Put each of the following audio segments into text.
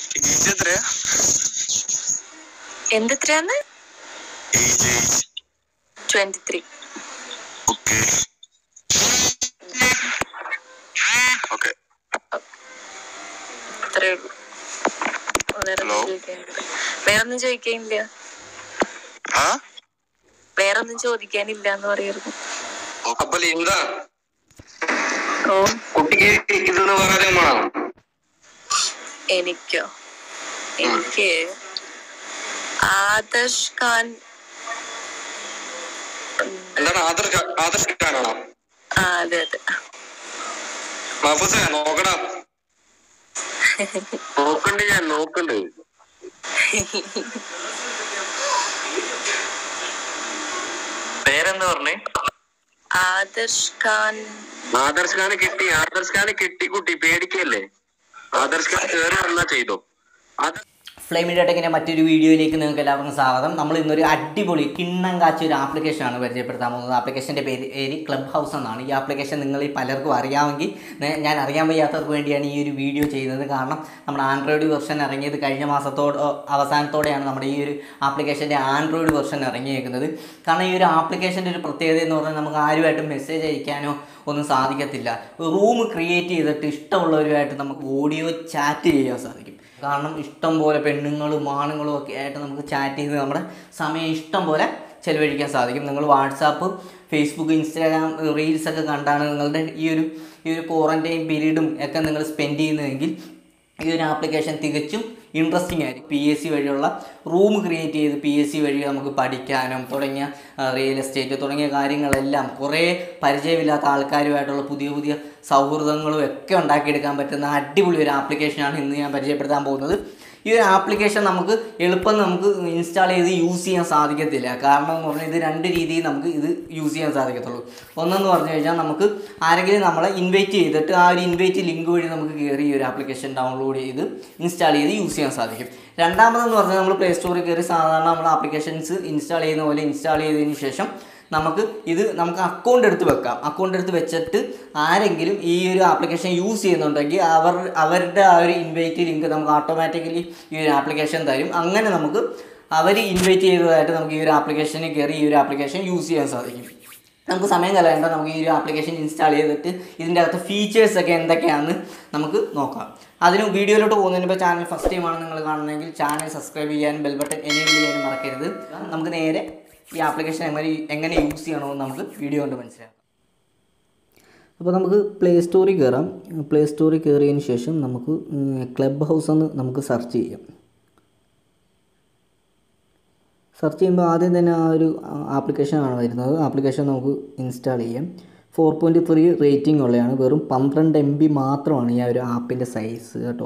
Age എത്രയാ എന്തെത്രയാന്ന് age age twenty three okay okay അത്രേ ഉള്ളൂ വേറെ Hello? വേറൊന്നും ചോദിക്കാനില്ല ആ വേറൊന്നും ചോദിക്കാനില്ല എന്ന് പറയായിരുന്നു അപ്പൊ ലിംഗ ഓ കുട്ടിക്ക് ഇതെന്ന് പറയാൻ വേണം എനിക്കോ എനിക്ക് ആദർശ് ഖാൻ ഉണ്ട്. എന്താണ് ആദർശ് ഖാ- ആദർശ് ഖാനാണോ ആ അതെ അതെ മഫൂസേ നോക്കടാ നോക്കണ്ട് ഞാൻ നോക്കണ്ട് പേരെന്താ പറഞ്ഞേ ആദർശ് ഖാൻ ആദർശ് ഖാന് കിട്ടി ആദർശ് ഖാന് കിട്ടി കുട്ടി പേടിക്കല്ലേ ആദർശ് ഖാൻ കേറി വന്നാ ചെയ്തോ ആദർശ് ഫ്ലെയിം മീഡിയ ടെക്കിൻ്റെ മറ്റൊരു വീഡിയോയിലേക്ക് നിങ്ങൾക്ക് എല്ലാവർക്കും സ്വാഗതം നമ്മൾ ഇന്നൊരു അടിപൊളി കിണ്ണം കാച്ചിയ ഒരു ആപ്ലിക്കേഷനാണ് പരിചയപ്പെടുത്താൻ പോകുന്നത് ആപ്ലിക്കേഷൻ്റെ പേര് പേര് ക്ലബ് ഹൗസ് എന്നാണ് ഈ ആപ്ലിക്കേഷൻ നിങ്ങൾ ഈ പലർക്കും അറിയാമെങ്കിൽ നേ- ഞാൻ അറിയാൻ വയ്യാത്തവർക്ക് വേണ്ടിയാണ് ഈ ഒരു വീഡിയോ ചെയ്യുന്നത് കാരണം നമ്മുടെ ആൻഡ്രോയിഡ് വെർഷൻ ഇറങ്ങിയത് കഴിഞ്ഞ മാസത്തോട് അവസാനത്തോടെയാണ് നമ്മുടെ ഈ ഒരു ആപ്ലിക്കേഷൻ്റെ ആൻഡ്രോയിഡ് വെർഷൻ ഇറങ്ങിയേക്കുന്നത് കാരണം ഈ ഒരു ആപ്ലിക്കേഷൻ്റെ ഒരു പ്രത്യേകത എന്ന് പറഞ്ഞാൽ നമുക്ക് ആരുമായിട്ടും മെസ്സേജ് അയക്കാനോ ഒന്നും സാധിക്കത്തില്ല റൂം ക്രിയേറ്റ് ചെയ്തിട്ട് ഇഷ്ടമുള്ളവരുമായിട്ട് നമുക്ക് ഓഡിയോ ചാറ്റ് ചെയ്യാൻ സാധിക്കും കാരണം ഇഷ്ടം പോലെ പെണ്ണുങ്ങളും ആണുങ്ങളും ഒക്കെ ആയിട്ട് നമുക്ക് ചാറ്റ് ചെയ്ത് നമ്മുടെ സമയം ഇഷ്ടം പോലെ ചെലവഴിക്കാൻ സാധിക്കും നിങ്ങൾ വാട്സാപ്പ് ഫേസ്ബുക്ക് ഇൻസ്റ്റാഗ്രാം റീൽസ് ഒക്കെ കണ്ടാണ് നിങ്ങളുടെ ഈ ഒരു ഈ ഒരു ക്വാറൻറ്റൈൻ പീരീഡും ഒക്കെ നിങ്ങൾ സ്പെൻഡ് ചെയ്യുന്നതെങ്കിൽ ഈ ഒരു ആപ്ലിക്കേഷൻ തികച്ചും ഇൻട്രസ്റ്റിംഗ് ആയിരിക്കും പി എസ് സി വഴിയുള്ള റൂം ക്രിയേറ്റ് ചെയ്ത് പി എസ് സി വഴി നമുക്ക് പഠിക്കാനും തുടങ്ങിയ റിയൽ എസ്റ്റേറ്റ് തുടങ്ങിയ കാര്യങ്ങളെല്ലാം കുറേ പരിചയമില്ലാത്ത ആൾക്കാരുമായിട്ടുള്ള പുതിയ പുതിയ സൗഹൃദങ്ങളും ഒക്കെ ഉണ്ടാക്കിയെടുക്കാൻ പറ്റുന്ന അടിപൊളി ഒരു ആപ്ലിക്കേഷനാണ് ഇന്ന് ഞാൻ പരിചയപ്പെടുത്താൻ പോകുന്നത് ഈ ഒരു ആപ്ലിക്കേഷൻ നമുക്ക് എളുപ്പം നമുക്ക് ഇൻസ്റ്റാൾ ചെയ്ത് യൂസ് ചെയ്യാൻ സാധിക്കത്തില്ല കാരണം എന്ന് പറഞ്ഞാൽ ഇത് രണ്ട് രീതിയിൽ നമുക്ക് ഇത് യൂസ് ചെയ്യാൻ സാധിക്കത്തുള്ളൂ ഒന്നെന്ന് പറഞ്ഞു കഴിഞ്ഞാൽ നമുക്ക് ആരെങ്കിലും നമ്മളെ ഇൻവൈറ്റ് ചെയ്തിട്ട് ആ ഒരു ഇൻവൈറ്റ് ലിങ്ക് വഴി നമുക്ക് കയറി ഈ ഒരു ആപ്ലിക്കേഷൻ ഡൗൺലോഡ് ചെയ്ത് ഇൻസ്റ്റാൾ ചെയ്ത് യൂസ് ചെയ്യാൻ സാധിക്കും രണ്ടാമതെന്ന് പറഞ്ഞാൽ നമ്മൾ പ്ലേ സ്റ്റോറിൽ കയറി സാധാരണ നമ്മൾ ആപ്ലിക്കേഷൻസ് ഇൻസ്റ്റാൾ ചെയ്യുന്ന പോലെ ഇൻസ്റ്റാൾ ചെയ്തതിന് ശേഷം നമുക്ക് ഇത് നമുക്ക് അക്കൗണ്ട് എടുത്ത് വെക്കാം അക്കൗണ്ട് എടുത്ത് വെച്ചിട്ട് ആരെങ്കിലും ഈ ഒരു ആപ്ലിക്കേഷൻ യൂസ് ചെയ്യുന്നുണ്ടെങ്കിൽ അവർ അവരുടെ ആ ഒരു ഇൻവൈറ്റ് ലിങ്ക് നമുക്ക് ഓട്ടോമാറ്റിക്കലി ഈ ഒരു ആപ്ലിക്കേഷൻ തരും അങ്ങനെ നമുക്ക് അവർ ഇൻവൈറ്റ് ചെയ്തതായിട്ട് നമുക്ക് ഈ ഒരു ആപ്ലിക്കേഷനിൽ കയറി ഈ ഒരു ആപ്ലിക്കേഷൻ യൂസ് ചെയ്യാൻ സാധിക്കും നമുക്ക് സമയം കളയണ്ട നമുക്ക് ഈ ഒരു ആപ്ലിക്കേഷൻ ഇൻസ്റ്റാൾ ചെയ്തിട്ട് ഇതിൻ്റെ അകത്ത് ഫീച്ചേഴ്സ് ഒക്കെ എന്തൊക്കെയാണെന്ന് നമുക്ക് നോക്കാം അതിന് വീഡിയോയിലോട്ട് പോകുന്നതിന് ഇപ്പോൾ ചാനൽ ഫസ്റ്റ് ടൈമാണ് നിങ്ങൾ കാണുന്നതെങ്കിൽ ചാനൽ സബ്സ്ക്രൈബ് ചെയ്യാനും ബെൽ ബട്ടൺ എനേബിൾ ചെയ്യാനും മറക്കരുത് നമുക്ക് നേരെ ഈ ആപ്ലിക്കേഷൻ എങ്ങനെ എങ്ങനെ യൂസ് ചെയ്യണമെന്ന് നമുക്ക് വീഡിയോ കൊണ്ട് മനസ്സിലാക്കാം അപ്പോൾ നമുക്ക് പ്ലേ സ്റ്റോറിൽ കയറാം പ്ലേ സ്റ്റോറിൽ കയറിയതിന് ശേഷം നമുക്ക് ക്ലബ് ഹൗസ് എന്ന് നമുക്ക് സെർച്ച് ചെയ്യാം സെർച്ച് ചെയ്യുമ്പോൾ ആദ്യം തന്നെ ആ ഒരു ആപ്ലിക്കേഷനാണ് വരുന്നത് ആപ്ലിക്കേഷൻ നമുക്ക് ഇൻസ്റ്റാൾ ചെയ്യാം ഫോർ പോയിൻറ്റ് ത്രീ റേറ്റിംഗ് ഉള്ളതാണ് വെറും പന്ത്രണ്ട് എം ബി മാത്രമാണ് ഈ ആ ഒരു ആപ്പിൻ്റെ സൈസ് കേട്ടോ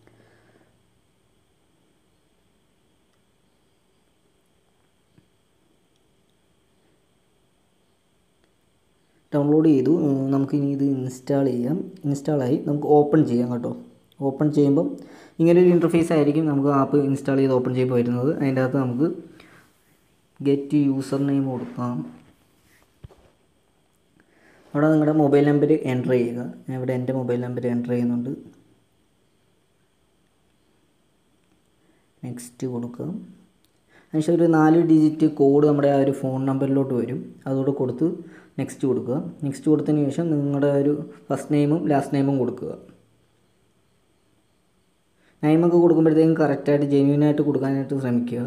ഡൗൺലോഡ് ചെയ്തു ഉം, നമുക്കിനി ഇത് ഇൻസ്റ്റാൾ ചെയ്യാം ഇൻസ്റ്റാളായി നമുക്ക് ഓപ്പൺ ചെയ്യാം കേട്ടോ ഓപ്പൺ ചെയ്യുമ്പോൾ ഇങ്ങനെ ഒരു ഇൻ്റർഫേസ് ആയിരിക്കും നമുക്ക് ആപ്പ് ഇൻസ്റ്റാൾ ചെയ്ത് ഓപ്പൺ ചെയ്യുമ്പോൾ വരുന്നത് അതിൻ്റെ അകത്ത് നമുക്ക് ഗെറ്റ് യൂസർ നെയിം കൊടുക്കാം അവിടെ നിങ്ങളുടെ മൊബൈൽ നമ്പർ എൻ്റർ ചെയ്യുക ഞാൻ ഇവിടെ എൻ്റെ മൊബൈൽ നമ്പർ എൻ്റർ ചെയ്യുന്നുണ്ട് നെക്സ്റ്റ് കൊടുക്കുക അതിനുശേഷം ഒരു നാല് ഡിജിറ്റ് കോഡ് നമ്മുടെ ആ ഒരു ഫോൺ നമ്പറിലോട്ട് വരും അതുകൂടെ കൊടുത്ത് നെക്സ്റ്റ് കൊടുക്കുക നെക്സ്റ്റ് കൊടുത്തതിന് ശേഷം നിങ്ങളുടെ ഒരു ഫസ്റ്റ് നെയിമും ലാസ്റ്റ് നെയിമും കൊടുക്കുക നെയിമൊക്കെ കൊടുക്കുമ്പോഴത്തേക്കും കറക്റ്റായിട്ട് ജെന്യൂനായിട്ട് കൊടുക്കാനായിട്ട് ശ്രമിക്കുക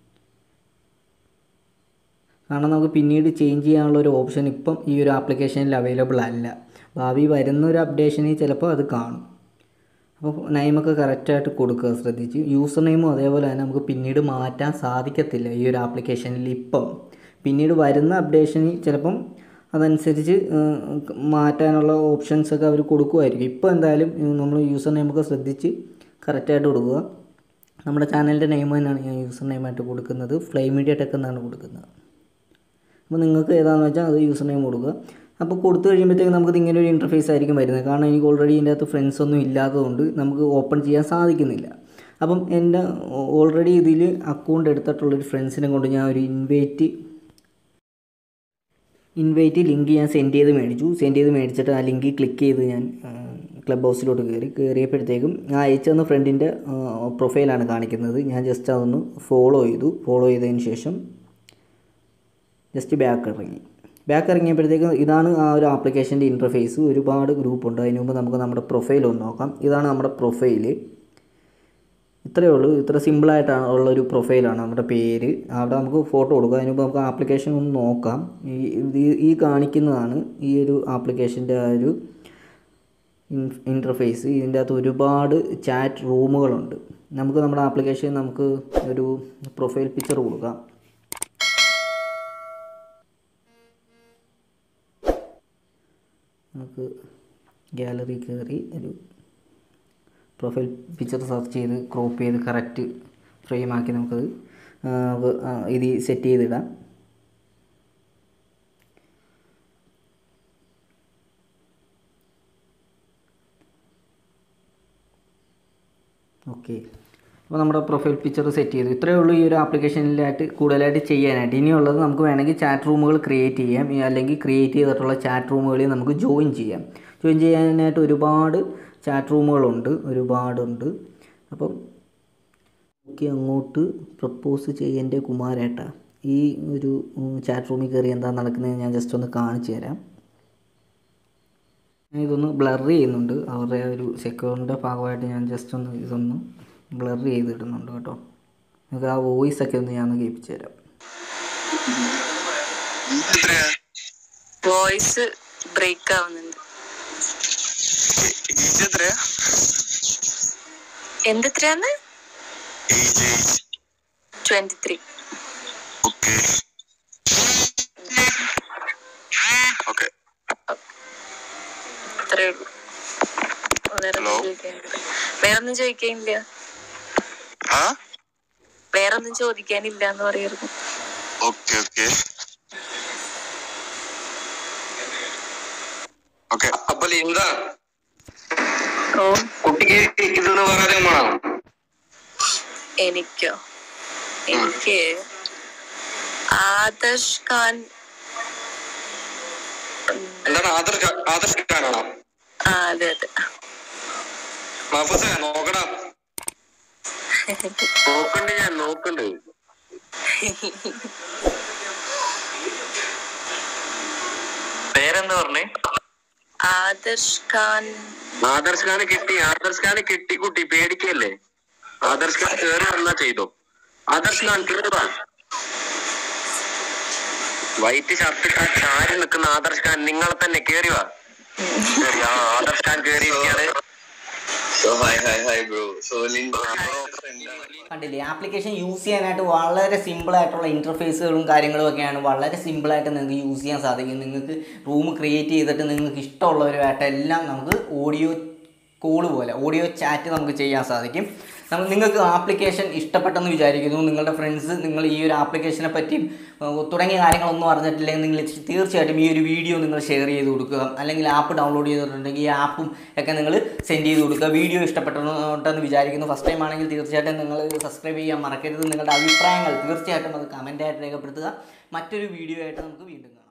കാരണം നമുക്ക് പിന്നീട് ചേഞ്ച് ചെയ്യാനുള്ള ഒരു ഓപ്ഷൻ ഇപ്പം ഈ ഒരു ആപ്ലിക്കേഷനിൽ അവൈലബിൾ അല്ല ഭാവി വരുന്ന ഒരു അപ്ഡേഷനിൽ ചിലപ്പോൾ അത് കാണും അപ്പോൾ നെയിമൊക്കെ കറക്റ്റായിട്ട് കൊടുക്കുക ശ്രദ്ധിച്ച് യൂസർ നെയിമും അതേപോലെ തന്നെ നമുക്ക് പിന്നീട് മാറ്റാൻ സാധിക്കത്തില്ല ഈ ഒരു ആപ്ലിക്കേഷനിൽ ഇപ്പം പിന്നീട് വരുന്ന അപ്ഡേഷനിൽ ചിലപ്പം അതനുസരിച്ച് ഏഹ്, മാറ്റാനുള്ള ഓപ്ഷൻസ് ഒക്കെ അവർ കൊടുക്കുമായിരിക്കും ഇപ്പോൾ എന്തായാലും ഏഹ്, നമ്മൾ യൂസർ നെയിമൊക്കെ ശ്രദ്ധിച്ച് കറക്റ്റായിട്ട് കൊടുക്കുക നമ്മുടെ ചാനലിൻ്റെ നെയിം തന്നെയാണ് ഞാൻ യൂസർ നെയിമായിട്ട് കൊടുക്കുന്നത് ഫ്ലൈ മീഡിയ ടെക് എന്നാണ് കൊടുക്കുന്നത് അപ്പോൾ നിങ്ങൾക്ക് ഏതാണെന്ന് വെച്ചാൽ അത് യൂസർ നെയിം കൊടുക്കുക അപ്പോൾ കൊടുത്തു കഴിയുമ്പോഴത്തേക്ക് നമുക്ക് ഇങ്ങനെ ഒരു ഇൻ്റർഫേസ് ആയിരിക്കും വരുന്നത് കാരണം എനിക്ക് ഓൾറെഡി ഇതിൻ്റെ അകത്ത് ഫ്രണ്ട്സ് ഒന്നും ഇല്ലാത്തതുകൊണ്ട് നമുക്ക് ഓപ്പൺ ചെയ്യാൻ സാധിക്കുന്നില്ല അപ്പം എൻ്റെ ഓൾറെഡി ഇതിൽ അക്കൗണ്ട് എടുത്തിട്ടുള്ളൊരു ഫ്രണ്ട്സിനെ കൊണ്ട് ഞാൻ ഒരു ഇൻവൈറ്റ് ഇൻവൈറ്റ് ലിങ്ക് ഞാൻ സെൻഡ് ചെയ്ത് മേടിച്ചു സെൻഡ് ചെയ്ത് മേടിച്ചിട്ട് ആ ലിങ്ക് ക്ലിക്ക് ചെയ്ത് ഞാൻ ക്ലബ് ഹൗസിലോട്ട് കയറി കയറിയപ്പോഴത്തേക്കും ആ അയച്ചു തന്ന ഫ്രണ്ടിൻ്റെ പ്രൊഫൈലാണ് കാണിക്കുന്നത് ഞാൻ ജസ്റ്റ് അതൊന്ന് ഫോളോ ചെയ്തു ഫോളോ ചെയ്തതിന് ശേഷം ജസ്റ്റ് ബാക്ക് ഇറങ്ങി ബാക്ക് ഇറങ്ങിയപ്പോഴത്തേക്കും ഇതാണ് ആ ഒരു ആപ്ലിക്കേഷൻ്റെ ഇൻ്റർഫേസ് ഒരുപാട് ഗ്രൂപ്പ് ഉണ്ട് അതിന് മുമ്പ് നമുക്ക് നമ്മുടെ പ്രൊഫൈൽ ഒന്ന് നോക്കാം ഇതാണ് നമ്മുടെ പ്രൊഫൈല് ഇത്രയേ ഉള്ളൂ ഇത്ര സിമ്പിളായിട്ടാണ് ഉള്ളൊരു പ്രൊഫൈലാണ് നമ്മുടെ പേര് അവിടെ നമുക്ക് ഫോട്ടോ കൊടുക്കാം അതിന് മുമ്പ് നമുക്ക് ആപ്ലിക്കേഷൻ ഒന്ന് നോക്കാം ഈ ഇത് ഈ കാണിക്കുന്നതാണ് ഈ ഒരു ആപ്ലിക്കേഷൻ്റെ ആ ഒരു ഇൻ്റർഫേസ് ഇതിൻ്റെ അകത്ത് ഒരുപാട് ചാറ്റ് റൂമുകളുണ്ട് നമുക്ക് നമ്മുടെ ആപ്ലിക്കേഷൻ നമുക്ക് ഒരു പ്രൊഫൈൽ പിക്ചർ കൊടുക്കാം നമുക്ക് ഗാലറി കയറി ഒരു പ്രൊഫൈൽ പിക്ചർ സെർച്ച് ചെയ്ത് ക്രോപ്പ് ചെയ്ത് കറക്റ്റ് ഫ്രെയിം ആക്കി നമുക്കത് ആ, വ- ആ, ഇത് സെറ്റ് ചെയ്തിടാം ഓക്കെ അപ്പോൾ നമ്മുടെ പ്രൊഫൈൽ പിക്ചർ സെറ്റ് ചെയ്തു ഇത്രയേ ഉള്ളൂ ഈ ഒരു ആപ്ലിക്കേഷനിലായിട്ട് കൂടുതലായിട്ട് ചെയ്യാനായിട്ട് ഇനിയുള്ളത് നമുക്ക് വേണമെങ്കിൽ ചാറ്റ് റൂമുകൾ ക്രിയേറ്റ് ചെയ്യാം ഈ അല്ലെങ്കിൽ ക്രിയേറ്റ് ചെയ്തിട്ടുള്ള ചാറ്റ് റൂമുകളിൽ നമുക്ക് ജോയിൻ ചെയ്യാം ജോയിൻ ചെയ്യാനായിട്ട് ഒരുപാട് ചാറ്റ് റൂമുകളുണ്ട് ഒരുപാടുണ്ട് അപ്പം എനിക്ക് അങ്ങോട്ട് പ്രപ്പോസ് ചെയ്യേണ്ട കുമാരേട്ട ഈ ഒരു ചാറ്റ് റൂമിൽ കയറി എന്താ നടക്കുന്നത് ഞാൻ ജസ്റ്റ് ഒന്ന് കാണിച്ചു തരാം ഞാൻ ഇതൊന്ന് ബ്ലർ ചെയ്യുന്നുണ്ട് അവരുടെ ആ ഒരു സെക്യൂറിൻ്റെ ഭാഗമായിട്ട് ഞാൻ ജസ്റ്റ് ഒന്ന് ഇതൊന്ന് ബ്ലർ ചെയ്തിടുന്നുണ്ട് കേട്ടോ നിങ്ങൾക്ക് ആ വോയിസ് ഒക്കെ ഒന്ന് ഞാൻ ഒന്ന് കേൾപ്പിച്ചു തരാം എത്രയാ വോയിസ് ബ്രേക്ക് ആവുന്നുണ്ട് ഏജ് എത്രയാ എന്തെത്രയാന്ന് age age twenty three okay okay അത്രേ ഉള്ളൂ വേറെ Hello? വേറൊന്നും ചോദിക്കാനില്ല ആ വേറൊന്നും ചോദിക്കാനില്ല എന്ന് പറയായിരുന്നു ഓക്കെ ഓക്കെ ഓക്കെ അപ്പൊ ലിന്ദ ഓ കുട്ടിക്ക് ഇതെന്ന് പറയാൻ വേണം എനിക്കോ എനിക്ക് ആദർശ് ഖാൻ എന്താണ് ആദർശ് ആദർശ് ഖാനാണോ ആ അതെ അതെ മഫസ നോക്കടാ നോക്കണ്ട് ഞാൻ നോക്കണ്ട് പേരെന്താ പറഞ്ഞേ ആദർശ് ഖാൻ ആദർശ് ഖാന് കിട്ടി ആദർശ് ഖാന് കിട്ടി കുട്ടി പേടിക്കല്ലേ ആദർശ് ഖാൻ കേറി വന്നാ ചെയ്തോ ആദർശ് ഖാൻ കേറുക വൈറ്റ് ഷർട്ട് ഇട്ടാ ചാരി നിൽക്കുന്ന ആദർശ് ഖാൻ നിങ്ങളെ തന്നെ കേറി വാ കേറി, ആ ആദർശ് ഖാൻ കേറിയിരിക്കാണ് so hi hi hi bro so link bro friend കണ്ടില്ലേ ആപ്ലിക്കേഷൻ യൂസ് ചെയ്യാനായിട്ട് വളരെ സിമ്പിളായിട്ടുള്ള ഇൻ്റർഫേസുകളും കാര്യങ്ങളും ഒക്കെയാണ് വളരെ സിമ്പിളായിട്ട് നിങ്ങൾക്ക് യൂസ് ചെയ്യാൻ സാധിക്കും നിങ്ങൾക്ക് റൂം ക്രിയേറ്റ് ചെയ്തിട്ട് നിങ്ങൾക്ക് ഇഷ്ടമുള്ളവരുമായിട്ട് എല്ലാം നമുക്ക് ഓഡിയോ കോള് പോലെ ഓഡിയോ ചാറ്റ് നമുക്ക് ചെയ്യാൻ സാധിക്കും നമ്മൾ നിങ്ങൾക്ക് ആപ്ലിക്കേഷൻ ഇഷ്ടപ്പെട്ടെന്ന് വിചാരിക്കുന്നു നിങ്ങളുടെ ഫ്രണ്ട്സ് നിങ്ങൾ ഈ ഒരു ആപ്ലിക്കേഷനെ പറ്റി ഏഹ്, തുടങ്ങിയ കാര്യങ്ങളൊന്നും അറിഞ്ഞിട്ടില്ലെങ്കിൽ നിങ്ങൾ തീർച്ചയായിട്ടും ഈ ഒരു വീഡിയോ നിങ്ങൾ ഷെയർ ചെയ്ത് കൊടുക്കുക അല്ലെങ്കിൽ ആപ്പ് ഡൗൺലോഡ് ചെയ്തിട്ടുണ്ടെങ്കിൽ ഈ ആപ്പും ഒക്കെ നിങ്ങൾ സെൻഡ് ചെയ്ത് കൊടുക്കുക വീഡിയോ ഇഷ്ടപ്പെട്ടെന്ന് വിചാരിക്കുന്നു ഫസ്റ്റ് ടൈം ആണെങ്കിൽ തീർച്ചയായിട്ടും നിങ്ങൾ സബ്സ്ക്രൈബ് ചെയ്യാൻ മറക്കരുത് നിങ്ങളുടെ അഭിപ്രായങ്ങൾ തീർച്ചയായിട്ടും അത് കമൻ്റായിട്ട് രേഖപ്പെടുത്തുക മറ്റൊരു വീഡിയോ ആയിട്ട് നമുക്ക് വീണ്ടും കാണാം